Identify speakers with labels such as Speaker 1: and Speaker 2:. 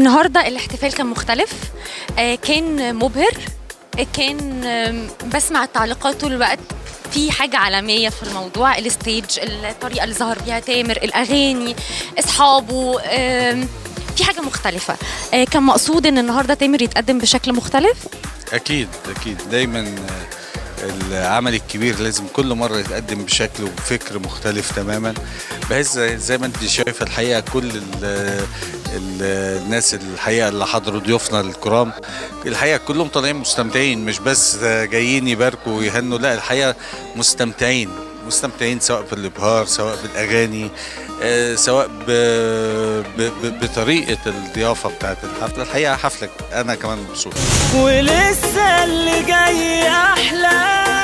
Speaker 1: النهارده الاحتفال كان مختلف آه، كان مبهر آه، كان آم، بسمع التعليقات طول الوقت في حاجة عالمية في الموضوع الستيج الطريقة اللي ظهر بيها تامر الأغاني أصحابه آم، في حاجة مختلفة آه، كان مقصود إن النهاردة تامر يتقدم بشكل مختلف
Speaker 2: اكيد اكيد دايما آه، العمل الكبير لازم كل مره يتقدم بشكل وبفكر مختلف تماما بحيث زي- زي ما انت شايفه الحقيقه كل ال ال الناس الحقيقه اللي حضروا ضيوفنا الكرام الحقيقه كلهم طالعين مستمتعين مش بس آه، جايين يباركوا ويهنوا لا الحقيقه مستمتعين مستمتعين سواء بالابهار سواء بالاغاني آه، سواء ب... ب... ب... بطريقه الضيافه بتاعت الحفله الحقيقه حفله انا كمان مبسوط
Speaker 3: ولسه اللي جاي احلى